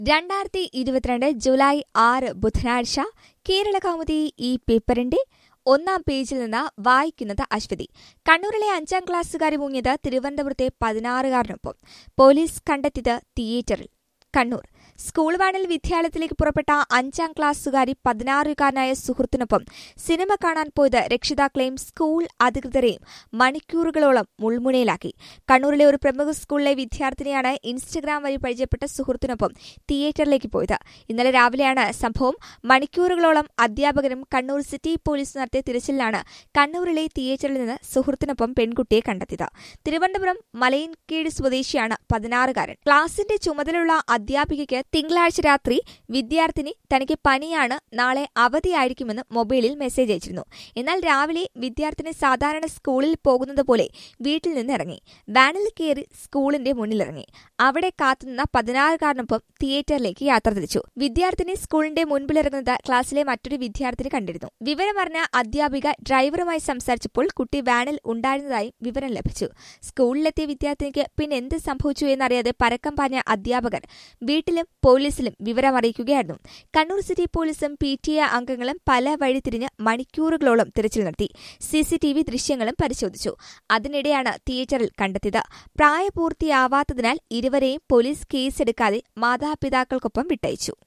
രണ്ടായിരത്തി ഇരുപത്തിരണ്ട് ജൂലൈ ആറ് ബുധനാഴ്ച കേരള കൗമുദി ഈ പേപ്പറിന്റെ ഒന്നാം പേജിൽ നിന്ന് വായിക്കുന്നത് അശ്വതി കണ്ണൂരിലെ അഞ്ചാം ക്ലാസ്സുകാരി മുങ്ങിയത് തിരുവനന്തപുരത്തെ പതിനാറുകാരനൊപ്പം പോലീസ് കണ്ടെത്തിയത് തിയേറ്ററിൽ കണ്ണൂർ സ്കൂൾ വാനിൽ വിദ്യാലയത്തിലേക്ക് പുറപ്പെട്ട അഞ്ചാം ക്ലാസ്സുകാരി പതിനാറുകാരനായ സുഹൃത്തിനൊപ്പം സിനിമ കാണാൻ പോയത് രക്ഷിതാക്കളെയും സ്കൂൾ അധികൃതരെയും മണിക്കൂറുകളോളം മുൾമുനയിലാക്കി കണ്ണൂരിലെ ഒരു പ്രമുഖ സ്കൂളിലെ വിദ്യാർത്ഥിനിയാണ് ഇൻസ്റ്റഗ്രാം വഴി പരിചയപ്പെട്ട സുഹൃത്തിനൊപ്പം തിയേറ്ററിലേക്ക് പോയത് ഇന്നലെ രാവിലെയാണ് സംഭവം മണിക്കൂറുകളോളം അധ്യാപകരും കണ്ണൂർ സിറ്റി പോലീസ് നടത്തിയ തിരച്ചിലിലാണ് കണ്ണൂരിലെ തിയേറ്ററിൽ നിന്ന് സുഹൃത്തിനൊപ്പം പെൺകുട്ടിയെ കണ്ടെത്തിയത് തിരുവനന്തപുരം മലയൻകീഴ് സ്വദേശിയാണ് പതിനാറുകാരൻ ക്ലാസിന്റെ ചുമതലയുള്ള അധ്യാപികയ്ക്ക് തിങ്കളാഴ്ച രാത്രി വിദ്യാർത്ഥിനി തനിക്ക് പനിയാണ് നാളെ അവധിയായിരിക്കുമെന്ന് മൊബൈലിൽ മെസ്സേജ് അയച്ചിരുന്നു എന്നാൽ രാവിലെ വിദ്യാർത്ഥിനി സാധാരണ സ്കൂളിൽ പോകുന്നത് പോലെ വീട്ടിൽ നിന്ന് ഇറങ്ങി വാനിൽ കയറി സ്കൂളിന്റെ മുന്നിലിറങ്ങി അവിടെ കാത്തുനിന്ന പതിനാറുകാരനൊപ്പം തിയേറ്ററിലേക്ക് യാത്ര തിരിച്ചു വിദ്യാർത്ഥിനി സ്കൂളിന്റെ മുൻപിലിറങ്ങുന്നത് ക്ലാസ്സിലെ മറ്റൊരു വിദ്യാർത്ഥിനി കണ്ടിരുന്നു വിവരമറിഞ്ഞ അധ്യാപിക ഡ്രൈവറുമായി സംസാരിച്ചപ്പോൾ കുട്ടി വാനിൽ ഉണ്ടായിരുന്നതായും വിവരം ലഭിച്ചു സ്കൂളിലെത്തിയ വിദ്യാർത്ഥിനിക്ക് പിന്നെ എന്ത് സംഭവിച്ചു എന്നറിയാതെ പരക്കം പാഞ്ഞ അധ്യാപകർ വീട്ടിലും പോലീസിലും വിവരമറിയിക്കുകയായിരുന്നു കണ്ണൂർ സിറ്റി പോലീസും പി ടി എ അംഗങ്ങളും പല വഴി തിരിഞ്ഞ് മണിക്കൂറുകളോളം തിരച്ചിൽ നടത്തി സിസിടിവി ദൃശ്യങ്ങളും പരിശോധിച്ചു അതിനിടെയാണ് തിയേറ്ററിൽ കണ്ടെത്തിയത് പ്രായപൂർത്തിയാവാത്തതിനാൽ ഇരുവരെയും പോലീസ് കേസെടുക്കാതെ മാതാപിതാക്കൾക്കൊപ്പം വിട്ടയച്ചു